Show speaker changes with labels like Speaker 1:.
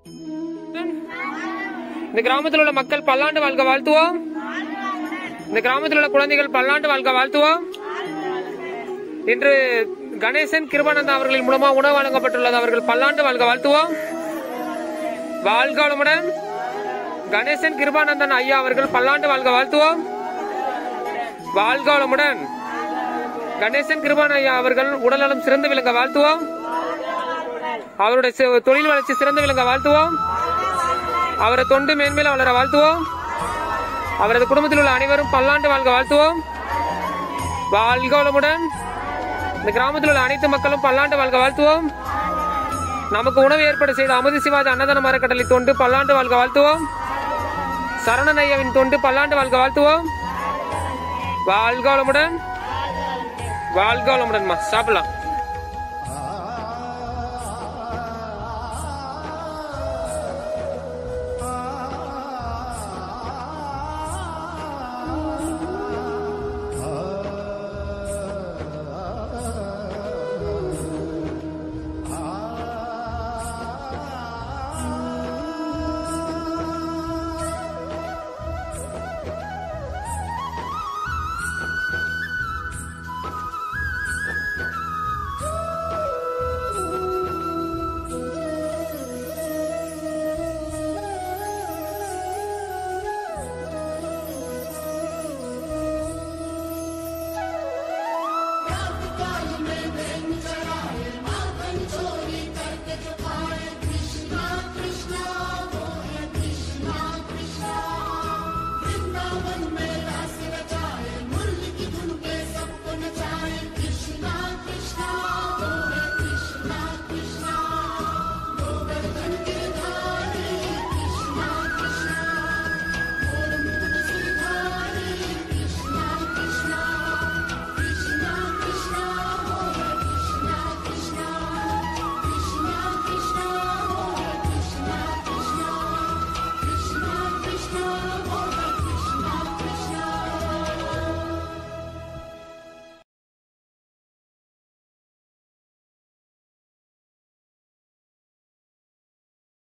Speaker 1: இந்த கிராமத்தில் உள்ள மக்கள் பல்லாண்டு வாழ்க வாழ்த்துவோம் இந்த கிராமத்தில் உள்ள குழந்தைகள் பல்லாண்டு வாழ்க வாழ்த்துவோம் இன்று கணேசன் கிருபானந்தா அவர்களின் மூலமா உணவு வழங்கப்பட்டுள்ளது அவர்கள் பல்லாண்டு வாழ்க வாழ்த்துவோம் வாழ்க வளமுடன் கணேசன் கிருபானந்தன் ஐயா அவர்கள் பல்லாண்டு வாழ்க வாழ்த்துவோம் வாழ்க வளமுடன் கணேசன் கிருபான ஐயா அவர்கள் உடல்நலம் சிறந்து விளங்க வாழ்த்துவோம் அவருடைய சி- தொழில் வளர்ச்சி சிறந்து விளங்க வாழ்த்துவோம் அவரை தொண்டு மேன்மேல வளர வாழ்த்துவோம் அவரது குடும்பத்தில் உள்ள அனைவரும் பல்லாண்டு வாழ்க வாழ்த்துவோம் வாழ்க வளமுடன் இந்த கிராமத்தில் உள்ள அனைத்து மக்களும் பல்லாண்டு வாழ்க வாழ்த்துவோம் நமக்கு உணவு ஏற்பாடு செய்த அமுதி சிவாஜி அன்னதான மரக்கடலை தொண்டு பல்லாண்டு வாழ்க வாழ்த்துவோம் சரணன் ஐயாவின் தொண்டு பல்லாண்டு வாழ்க வாழ்த்துவோம் வாழ்க வளமுடன் வாழ்க வளமுடன்மா சாப்பிடலாம்